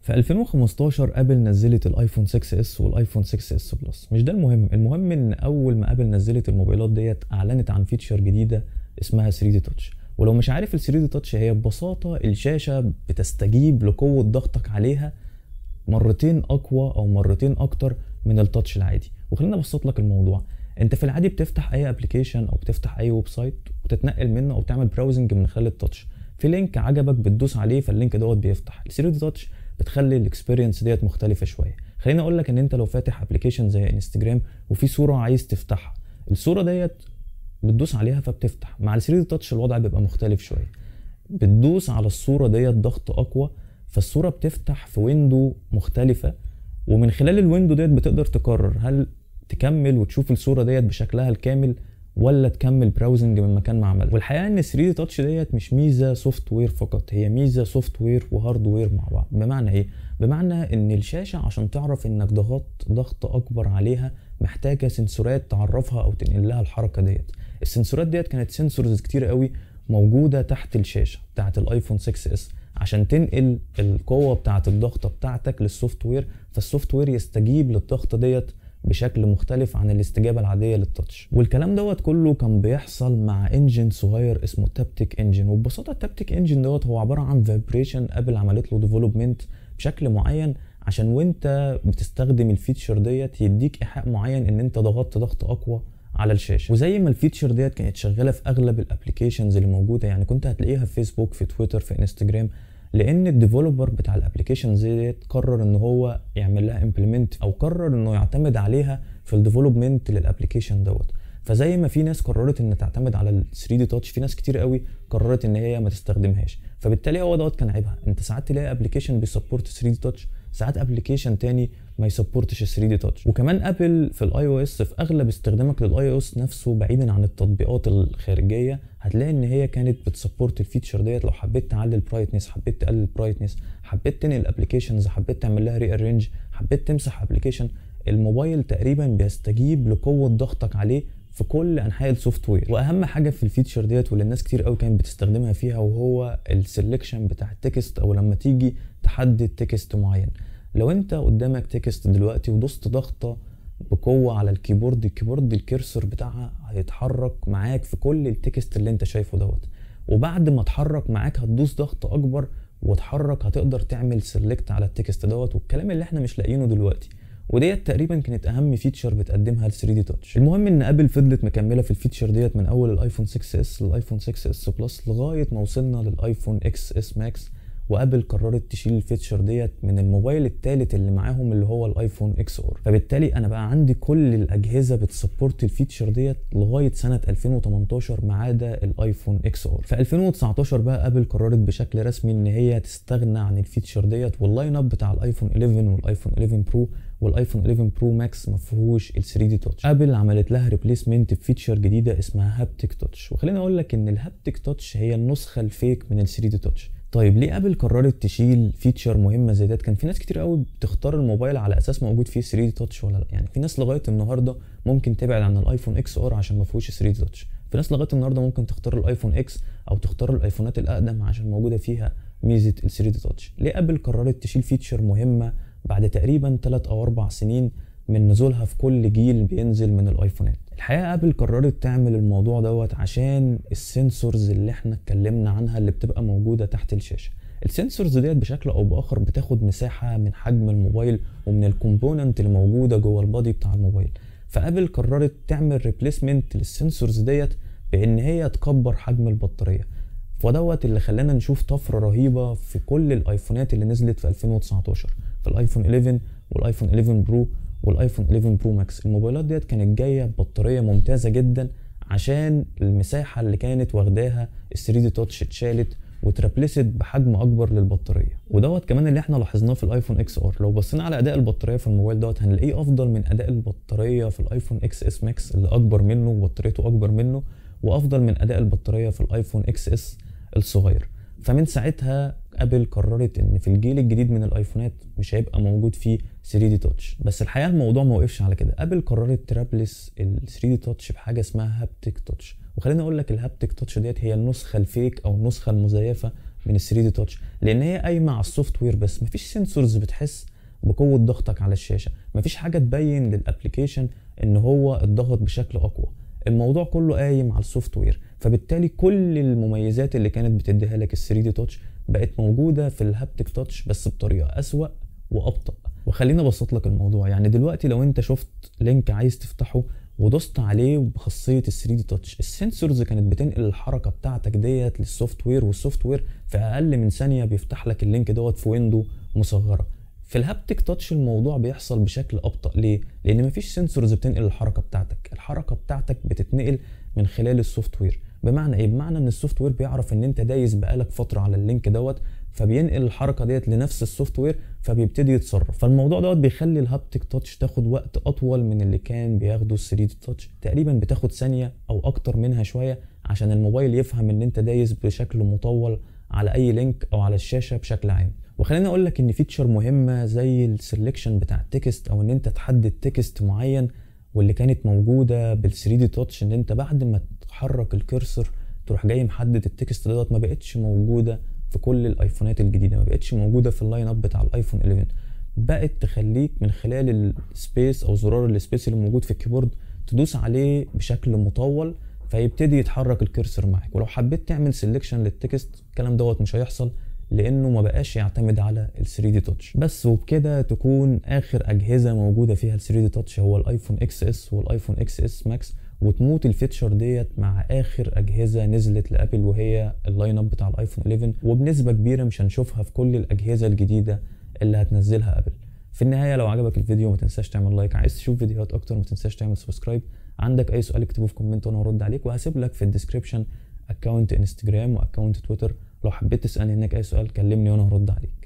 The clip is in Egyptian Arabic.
في 2015 ابل نزلت الايفون 6 اس والايفون 6 اس بلس مش ده المهم المهم ان اول ما ابل نزلت الموبايلات ديت اعلنت عن فيتشر جديده اسمها 3 دي تاتش ولو مش عارف ال 3 دي تاتش هي ببساطه الشاشه بتستجيب لقوه ضغطك عليها مرتين اقوى او مرتين اكتر من التاتش العادي وخلينا ابسط لك الموضوع انت في العادي بتفتح اي ابلكيشن او بتفتح اي ويب سايت وتتنقل منه او تعمل براوزنج من خلال التاتش في لينك عجبك بتدوس عليه فاللينك دوت بيفتح ال 3 دي تاتش بتخلي الاكسبيرينس ديت مختلفه شويه خليني اقول لك ان انت لو فاتح ابلكيشن زي انستجرام وفي صوره عايز تفتحها الصوره ديت بتدوس عليها فبتفتح مع ال 3 دي تاتش الوضع بيبقى مختلف شويه بتدوس على الصوره ديت ضغط اقوى فالصوره بتفتح في ويندو مختلفه ومن خلال الويندو ديت بتقدر تقرر هل تكمل وتشوف الصوره ديت بشكلها الكامل ولا تكمل براوزنج من مكان ما عملها والحقيقه ان 3 دي تاتش ديت مش ميزه سوفت وير فقط هي ميزه سوفت وير وهارد وير مع بعض بمعنى ايه بمعنى ان الشاشه عشان تعرف انك ضغطت ضغط اكبر عليها محتاجه سنسورات تعرفها او تنقل لها الحركه ديت السنسورات ديت كانت سنسورز كتير قوي موجوده تحت الشاشه بتاعت الايفون 6 اس عشان تنقل القوه بتاعت الضغطه بتاعتك للسوفت وير فالسوفت وير يستجيب للضغطه ديت بشكل مختلف عن الاستجابه العاديه للتاتش والكلام دوت كله كان بيحصل مع انجن صغير اسمه تابتيك انجن وببساطه التابتيك انجن دوت هو عباره عن فايبريشن ابل عملت له ديفلوبمنت بشكل معين عشان وانت بتستخدم الفيتشر ديت يديك ايحاء معين ان انت ضغطت ضغط اقوى على الشاشه وزي ما الفيتشر ديت كانت شغاله في اغلب الابلكيشنز اللي موجوده يعني كنت هتلاقيها في فيسبوك في تويتر في انستجرام لان الديفلوبر بتاع الابلكيشن ديت قرر ان هو يعمل لها امبلمنت او قرر انه يعتمد عليها في الديفلوبمنت للابلكيشن دوت فزي ما في ناس قررت ان تعتمد على ال 3 دي تاتش في ناس كتير قوي قررت ان هي ما تستخدمهاش فبالتالي هو دوت كان عيبها انت ساعات تلاقي ابلكيشن بيسبورت 3 دي تاتش ساعات ابلكيشن تاني ما يسبورتش 3 دي تاتش وكمان ابل في الاي او اس في اغلب استخدامك للاي او اس نفسه بعيدا عن التطبيقات الخارجيه هتلاقي ان هي كانت بتسبورت الفيتشر ديت لو حبيت تعلي البرايتنس حبيت تقلل البرايتنس حبيت تنقل الابلكيشنز حبيت تعمل لها ري ارينج حبيت تمسح ابلكيشن الموبايل تقريبا بيستجيب لقوه ضغطك عليه في كل انحاء السوفت وير واهم حاجه في الفيتشر ديت واللي الناس كتير قوي كانت بتستخدمها فيها وهو السلكشن بتاع التكست او لما تيجي تحدد تكست معين لو انت قدامك تكست دلوقتي ودوست ضغطه بقوه على الكيبورد الكيبورد الكيرسور بتاعها هيتحرك معاك في كل التكست اللي انت شايفه دوت وبعد ما اتحرك معاك هتدوس ضغط اكبر وتحرك هتقدر تعمل سيلكت على التكست دوت والكلام اللي احنا مش لاقيينه دلوقتي وديت تقريبا كانت اهم فيتشر بتقدمها ال 3 دي تاتش المهم ان ابل فضلت مكمله في الفيتشر ديت من اول الايفون 6 اس للايفون 6 اس بلس لغايه ما وصلنا للايفون اكس اس ماكس وابل قررت تشيل الفيتشر ديت من الموبايل الثالث اللي معاهم اللي هو الايفون اكس اور فبالتالي انا بقى عندي كل الاجهزه بتسبورت الفيتشر ديت لغايه سنه 2018 ما عدا الايفون اكس اور في 2019 بقى ابل قررت بشكل رسمي ان هي تستغنى عن الفيتشر ديت واللاين اب بتاع الايفون 11 والايفون 11 برو والايفون 11 برو ماكس ما فيهوش ال 3 دي تاتش ابل عملت لها ريبليسمنت بفيتشر جديده اسمها هابتيك تاتش وخليني اقول لك ان الهابتيك تاتش هي النسخه الفيك من ال 3 دي تاتش طيب ليه ابل قررت تشيل فيتشر مهمه زي ديت كان في ناس كتير قوي بتختار الموبايل على اساس موجود فيه 3 دي تاتش ولا لا يعني في ناس لغايه النهارده ممكن تبعد عن الايفون اكس ار عشان ما فيهوش 3 دي تاتش في ناس لغايه النهارده ممكن تختار الايفون اكس او تختار الايفونات الاقدم عشان موجوده فيها ميزه ال 3 دي تاتش ليه ابل قررت تشيل فيتشر مهمه بعد تقريبا 3 او 4 سنين من نزولها في كل جيل بينزل من الايفونات الحقيقه ابل قررت تعمل الموضوع دوت عشان السنسورز اللي احنا اتكلمنا عنها اللي بتبقى موجوده تحت الشاشه السنسورز ديت بشكل او باخر بتاخد مساحه من حجم الموبايل ومن الكومبوننت اللي موجوده جوه البادي بتاع الموبايل فابل قررت تعمل ريبليسمنت للسنسورز ديت بان هي تكبر حجم البطاريه ودوت اللي خلانا نشوف طفره رهيبه في كل الايفونات اللي نزلت في 2019 في الايفون 11 والايفون 11 برو والايفون 11 برو ماكس الموبايلات ديت كانت جايه ببطاريه ممتازه جدا عشان المساحه اللي كانت واخداها ال 3 دي تاتش اتشالت واتربلست بحجم اكبر للبطاريه ودوت كمان اللي احنا لاحظناه في الايفون اكس ار لو بصينا على اداء البطاريه في الموبايل دوت هنلاقيه افضل من اداء البطاريه في الايفون اكس اس ماكس اللي اكبر منه وبطاريته اكبر منه وافضل من اداء البطاريه في الايفون اكس اس الصغير فمن ساعتها ابل قررت ان في الجيل الجديد من الايفونات مش هيبقى موجود فيه 3 دي تاتش بس الحقيقه الموضوع ما وقفش على كده ابل قررت ترابلس ال 3 دي تاتش بحاجه اسمها هابتيك تاتش وخليني اقول لك الهابتيك تاتش ديت هي النسخه الفيك او النسخه المزيفه من ال 3 دي تاتش لان هي قايمه على السوفت وير بس مفيش سنسورز بتحس بقوه ضغطك على الشاشه مفيش حاجه تبين للابلكيشن ان هو اتضغط بشكل اقوى الموضوع كله قايم على السوفت وير فبالتالي كل المميزات اللي كانت بتديها لك ال 3 دي تاتش بقت موجوده في الهابتك تاتش بس بطريقه اسوأ وابطا وخليني ابسط لك الموضوع يعني دلوقتي لو انت شفت لينك عايز تفتحه ودوست عليه بخاصيه ال 3 دي تاتش السنسورز كانت بتنقل الحركه بتاعتك ديت للسوفت وير والسوفت وير في اقل من ثانيه بيفتح لك اللينك دوت في ويندو مصغره في الهابتك تاتش الموضوع بيحصل بشكل ابطا ليه لان مفيش سنسورز بتنقل الحركه بتاعتك الحركه بتاعتك بتتنقل من خلال السوفت وير بمعنى ايه بمعنى ان السوفت وير بيعرف ان انت دايس بقالك فتره على اللينك دوت فبينقل الحركه ديت لنفس السوفت وير فبيبتدي يتصرف فالموضوع دوت بيخلي الهابتك تاتش تاخد وقت اطول من اللي كان بياخده ال 3 دي تاتش تقريبا بتاخد ثانيه او اكتر منها شويه عشان الموبايل يفهم ان انت دايس بشكل مطول على اي لينك او على الشاشه بشكل عام وخليني اقول لك ان فيتشر مهمه زي السلكشن بتاع التكست او ان انت تحدد تكست معين واللي كانت موجوده بال 3 دي تاتش ان انت بعد ما تحرك الكرسر تروح جاي محدد التكست دوت ما بقتش موجوده في كل الايفونات الجديده ما بقتش موجوده في اللاين اب بتاع الايفون 11 بقت تخليك من خلال السبيس او زرار السبيس اللي موجود في الكيبورد تدوس عليه بشكل مطول فيبتدي يتحرك الكرسر معاك ولو حبيت تعمل سيلكشن للتكست الكلام دوت مش هيحصل لانه ما بقاش يعتمد على ال 3 دي تاتش بس وبكده تكون اخر اجهزه موجوده فيها ال 3 دي تاتش هو الايفون اكس اس والايفون اكس اس ماكس وتموت الفيتشر ديت مع اخر اجهزه نزلت لابل وهي اللاين اب بتاع الايفون 11 وبنسبه كبيره مش هنشوفها في كل الاجهزه الجديده اللي هتنزلها ابل في النهايه لو عجبك الفيديو ما تنساش تعمل لايك عايز تشوف فيديوهات اكتر ما تنساش تعمل سبسكرايب عندك اي سؤال اكتبه في كومنت وانا هرد عليك وهسيب لك في الديسكربشن اكونت انستجرام واكونت تويتر لو حبيت تسالني هناك اي سؤال كلمني وانا هرد عليك